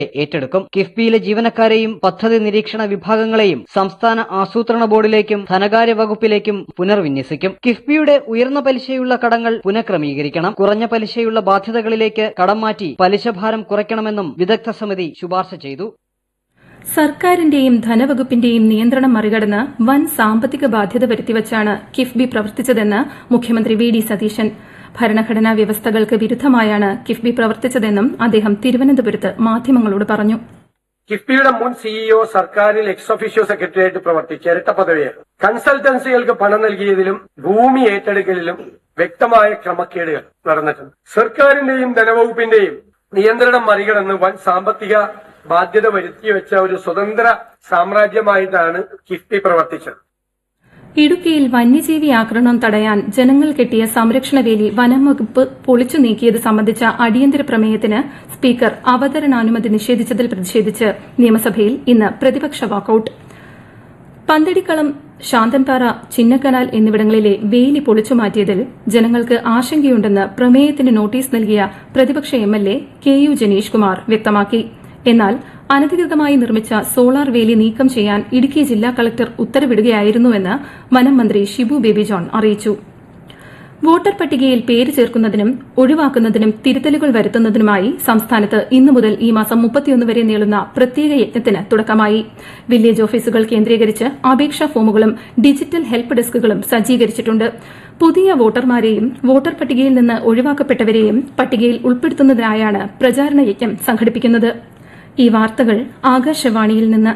ഏറ്റെടുക്കും കിഫ്ബിയിലെ ജീവനക്കാരെയും പദ്ധതി നിരീക്ഷണ വിഭാഗങ്ങളെയും സംസ്ഥാന ആസൂത്രണ ബോർഡിലേക്കും ധനകാര്യ വകുപ്പിലേക്കും പുനർവിന്യസിക്കും കിഫ്ബിയുടെ ഉയർന്ന പലിശയുള്ള കടങ്ങൾ പുനഃക്രമീകരിക്കണം കുറഞ്ഞ പലിശയുള്ള ബാധ്യതകളിലേക്ക് കടം മാറ്റി പലിശഭാരം കുറയ്ക്കണമെന്നും വിദഗ്ധ സമിതി ശുപാർശ ചെയ്തു സർക്കാരിന്റെയും ധനവകുപ്പിന്റെയും നിയന്ത്രണം മറികടന്ന് വൻ സാമ്പത്തിക ബാധ്യത വരുത്തിവച്ചാണ് കിഫ്ബി പ്രവർത്തിച്ചതെന്ന് മുഖ്യമന്ത്രി വി ഡി സതീശൻ ഭരണഘടനാ വ്യവസ്ഥകൾക്ക് വിരുദ്ധമായാണ് കിഫ്ബി പ്രവർത്തിച്ചതെന്നും അദ്ദേഹം തിരുവനന്തപുരത്ത് മാധ്യമങ്ങളോട് പറഞ്ഞു കിഫ്ബിയുടെ മുൻ സിഇഒ സർക്കാരിൽ എക്സ് ഒഫീഷ്യോ സെക്രട്ടറിയായിട്ട് പ്രവർത്തിച്ച ഇരട്ട പദവിയാണ് കൺസൾട്ടൻസികൾക്ക് പണം നൽകിയതിലും ഭൂമി ഏറ്റെടുക്കലിലും വ്യക്തമായ ക്രമക്കേടുകൾ നടന്നിട്ടുണ്ട് സർക്കാരിന്റെയും ധനവകുപ്പിന്റെയും നിയന്ത്രണം മറികടന്ന് വൻ സാമ്പത്തിക ബാധ്യത വരുത്തിവെച്ച ഒരു സ്വതന്ത്ര സാമ്രാജ്യമായിട്ടാണ് കിഫ്ബി പ്രവർത്തിച്ചത് ഇടുക്കിയിൽ വന്യജീവി ആക്രമണം തടയാൻ ജനങ്ങൾ കെട്ടിയ സംരക്ഷണ വേലി വനം വകുപ്പ് പൊളിച്ചു നീക്കിയത് സംബന്ധിച്ച അടിയന്തര പ്രമേയത്തിന് സ്പീക്കർ അവതരണാനുമതി നിഷേധിച്ചതിൽ പ്രതിഷേധിച്ച് നിയമസഭയിൽ ഇന്ന് പ്രതിപക്ഷ വാക്കൌട്ട് പന്തടിക്കളം ശാന്തൻപാറ ചിന്നക്കനാൽ എന്നിവിടങ്ങളിലെ വേലി പൊളിച്ചു മാറ്റിയതിൽ ജനങ്ങൾക്ക് ആശങ്കയുണ്ടെന്ന് പ്രമേയത്തിന് നോട്ടീസ് നൽകിയ പ്രതിപക്ഷ MLA K U Janeesh Kumar വ്യക്തമാക്കി എന്നാൽ അനധികൃതമായി നിർമ്മിച്ച സോളാർ വേലി നീക്കം ചെയ്യാൻ ഇടുക്കി ജില്ലാ കളക്ടർ ഉത്തരവിടുകയായിരുന്നുവെന്ന് വനം മന്ത്രി ഷിബു ബേബി ജോൺ അറിയിച്ചു വോട്ടർ പട്ടികയിൽ പേര് ചേർക്കുന്നതിനും ഒഴിവാക്കുന്നതിനും തിരുത്തലുകൾ വരുത്തുന്നതിനുമായി സംസ്ഥാനത്ത് ഇന്നു മുതൽ ഈ മാസം മുപ്പത്തിയൊന്ന് വരെ നീളുന്ന പ്രത്യേക യജ്ഞത്തിന് തുടക്കമായി വില്ലേജ് ഓഫീസുകൾ കേന്ദ്രീകരിച്ച് അപേക്ഷാ ഫോമുകളും ഡിജിറ്റൽ ഹെൽപ്പ് ഡെസ്കുകളും സജ്ജീകരിച്ചിട്ടുണ്ട് പുതിയ വോട്ടർമാരെയും വോട്ടർ പട്ടികയിൽ നിന്ന് ഒഴിവാക്കപ്പെട്ടവരെയും പട്ടികയിൽ ഉൾപ്പെടുത്തുന്നതിനായാണ് പ്രചാരണ യജ്ഞം സംഘടിപ്പിക്കുന്നത് ഈ വാർത്തകൾ ആകാശവാണിയിൽ നിന്ന്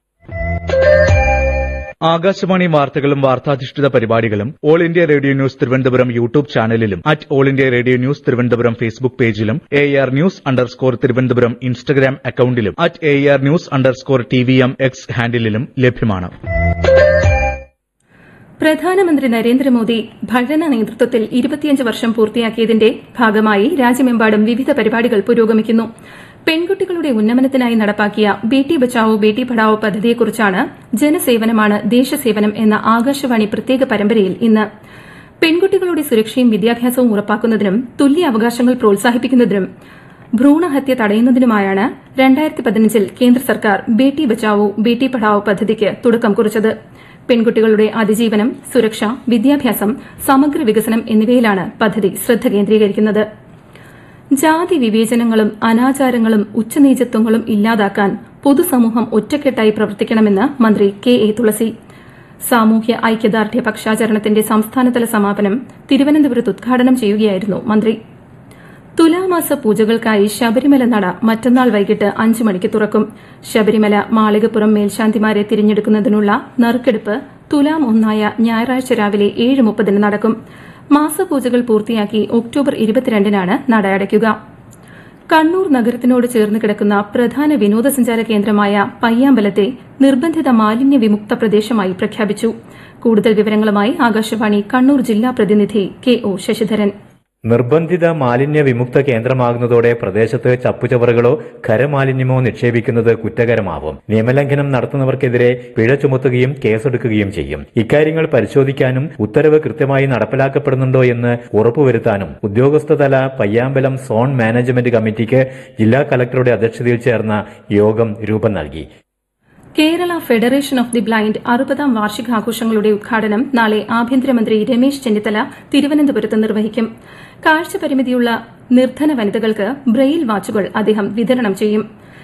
ആകാശവാണി വാർത്തകളും വാർത്താധിഷ്ഠിത പരിപാടികളും All India Radio news Thiruvananthapuram YouTube ചാനലിലും at All India Radio news Thiruvananthapuram Facebook പേജിലും A R news underscore Thiruvananthapuram Instagram അക്കൌണ്ടിലും at A R news underscore T V M X ഹാൻഡിലും ലഭ്യമാണ് പ്രധാനമന്ത്രി നരേന്ദ്രമോദി ഭരണ നേതൃത്വത്തിൽ ഇരുപത്തിയഞ്ച് വർഷം പൂർത്തിയാക്കിയതിന്റെ ഭാഗമായി രാജ്യമെമ്പാടും വിവിധ പരിപാടികൾ പുരോഗമിക്കുന്നു പെൺകുട്ടികളുടെ ഉന്നമനത്തിനായി നടപ്പാക്കിയ ബേട്ടി ബച്ചാവോ ബേട്ടി പഠാവോ പദ്ധതിയെക്കുറിച്ചാണ് ജനസേവനമാണ് ദേശസേവനം എന്ന ആകാശവാണി പ്രത്യേക പരമ്പരയിൽ ഇന്ന് പെൺകുട്ടികളുടെ സുരക്ഷയും വിദ്യാഭ്യാസവും ഉറപ്പാക്കുന്നതിനും തുല്യ അവകാശങ്ങൾ പ്രോത്സാഹിപ്പിക്കുന്നതിനും ഭ്രൂണഹത്യ തടയുന്നതിനുമായാണ് രണ്ടായിരത്തി പതിനഞ്ചിൽ കേന്ദ്ര സർക്കാർ ബേട്ടി ബച്ചാവോ ബേട്ടി പഠാവോ പദ്ധതിക്ക് തുടക്കം കുറിച്ചത് പെൺകുട്ടികളുടെ അതിജീവനം സുരക്ഷ വിദ്യാഭ്യാസം സമഗ്ര വികസനം എന്നിവയിലാണ് പദ്ധതി ശ്രദ്ധ കേന്ദ്രീകരിക്കുന്നത് ജാതി വിവേചനങ്ങളും അനാചാരങ്ങളും ഉച്ചനീചത്വങ്ങളും ഇല്ലാതാക്കാൻ പൊതുസമൂഹം ഒറ്റക്കെട്ടായി പ്രവർത്തിക്കണമെന്ന് മന്ത്രി കെ എ തുളസി സാമൂഹ്യ ഐക്യദാർഢ്യ പക്ഷാചരണത്തിന്റെ സംസ്ഥാനതല സമാപനം തിരുവനന്തപുരത്ത് ഉദ്ഘാടനം ചെയ്യുകയായിരുന്നു മന്ത്രി തുലാമാസ പൂജകൾക്കായി ശബരിമല നട മറ്റന്നാൾ വൈകിട്ട് അഞ്ചു മണിക്ക് തുറക്കും ശബരിമല മാളികപ്പുറം മേൽശാന്തിമാരെ തിരഞ്ഞെടുക്കുന്നതിനുള്ള നറുക്കെടുപ്പ് തുലാം ഒന്നായ ഞായറാഴ്ച രാവിലെ ഏഴ് മുപ്പതിന് നടക്കും മാസപൂജകൾ പൂർത്തിയാക്കി ഒക്ടോബർ ഇരുപത്തിരണ്ടിനാണ് നട അടയ്ക്കുക കണ്ണൂർ നഗരത്തിനോട് ചേർന്ന് കിടക്കുന്ന പ്രധാന വിനോദസഞ്ചാര കേന്ദ്രമായ പയ്യാമ്പലത്തെ നിർബന്ധിത മാലിന്യ വിമുക്ത പ്രദേശമായി പ്രഖ്യാപിച്ചു കൂടുതൽ വിവരങ്ങളുമായി ആകാശവാണി കണ്ണൂർ ജില്ലാ പ്രതിനിധി കെ ഒ ശശിധരൻ നിർബന്ധിത മാലിന്യ വിമുക്ത കേന്ദ്രമാകുന്നതോടെ പ്രദേശത്ത് ചപ്പുചവറുകളോ ഖരമാലിന്യമോ നിക്ഷേപിക്കുന്നത് കുറ്റകരമാവും നിയമലംഘനം നടത്തുന്നവർക്കെതിരെ പിഴ ചുമത്തുകയും കേസെടുക്കുകയും ചെയ്യും ഇക്കാര്യങ്ങൾ പരിശോധിക്കാനും ഉത്തരവ് കൃത്യമായി നടപ്പിലാക്കപ്പെടുന്നുണ്ടോ എന്ന് ഉറപ്പുവരുത്താനും ഉദ്യോഗസ്ഥതല പയ്യാമ്പലം സോൺ മാനേജ്മെന്റ് കമ്മിറ്റിക്ക് ജില്ലാ കലക്ടറുടെ അധ്യക്ഷതയിൽ ചേർന്ന യോഗം രൂപം നൽകി Kerala federation of the blind അറുപതാം വാർഷികാഘോഷങ്ങളുടെ ഉദ്ഘാടനം നാളെ ആഭ്യന്തരമന്ത്രി രമേശ് ചെന്നിത്തല തിരുവനന്തപുരത്ത് നിർവഹിക്കും കാഴ്ച പരിമിതിയുള്ള നിർധന വനിതകൾക്ക് ബ്രെയിൽ വാച്ചുകൾ അദ്ദേഹം വിതരണം ചെയ്യും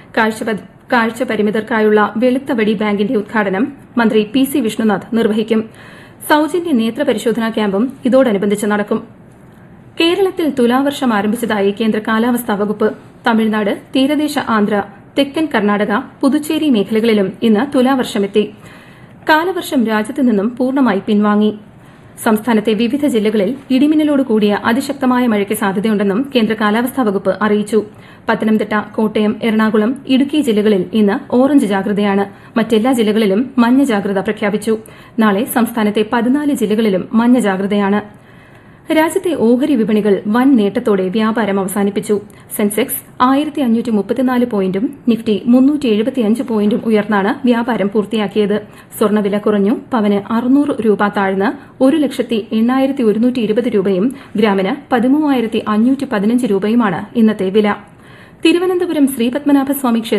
കാഴ്ച പരിമിതർക്കായുള്ള വെളുത്തവടി ബാങ്കിന്റെ ഉദ്ഘാടനം മന്ത്രി പി സി വിഷ്ണുനാഥ് നിർവഹിക്കും സൌജന്യ നേത്ര പരിശോധനാ ക്യാമ്പും ഇതോടനുബന്ധിച്ച് നടക്കും കേരളത്തിൽ തുലാവർഷം ആരംഭിച്ചതായി കേന്ദ്ര കാലാവസ്ഥാ വകുപ്പ് തമിഴ്നാട് തീരദേശ ആന്ധ്ര തെക്കൻ കർണാടക പുതുച്ചേരി മേഖലകളിലും ഇന്ന് തുലാവർഷമെത്തി കാലവർഷം രാജ്യത്ത് നിന്നും പൂർണ്ണമായി പിൻവാങ്ങി സംസ്ഥാനത്തെ വിവിധ ജില്ലകളിൽ ഇടിമിന്നലോട് കൂടിയ അതിശക്തമായ മഴയ്ക്ക് സാധ്യതയുണ്ടെന്നും കേന്ദ്ര കാലാവസ്ഥാ വകുപ്പ് അറിയിച്ചു പത്തനംതിട്ട കോട്ടയം എറണാകുളം ഇടുക്കി ജില്ലകളിൽ ഇന്ന് ഓറഞ്ച് ജാഗ്രതയാണ് മറ്റെല്ലാ ജില്ലകളിലും മഞ്ഞ ജാഗ്രത പ്രഖ്യാപിച്ചു നാളെ സംസ്ഥാനത്തെ പതിനാല് ജില്ലകളിലും മഞ്ഞ ജാഗ്രതയാണ് രാജ്യത്തെ ഓഹരി വിപണികൾ വൻ നേട്ടത്തോടെ വ്യാപാരം അവസാനിപ്പിച്ചു സെൻസെക്സ് ആയിരത്തി അഞ്ഞൂറ്റി മുപ്പത്തിനാല് പോയിന്റും നിഫ്റ്റി മുന്നൂറ്റി എഴുപത്തിയഞ്ച് പോയിന്റും ഉയർന്നാണ് വ്യാപാരം പൂർത്തിയാക്കിയത് സ്വർണ്ണവില കുറഞ്ഞു പവന് അറുന്നൂറ് രൂപ താഴ്ന്ന് ഒരു ലക്ഷത്തി എണ്ണായിരത്തി ഒരുന്നൂറ്റി ഇരുപത് രൂപയും ഗ്രാമിന് പതിമൂവായിരത്തി അഞ്ഞൂറ്റി പതിനഞ്ച് രൂപയുമാണ് ഇന്നത്തെ വില തിരുവനന്തപുരം ശ്രീപത്മനാഭസ്വാമി ക്ഷേത്ര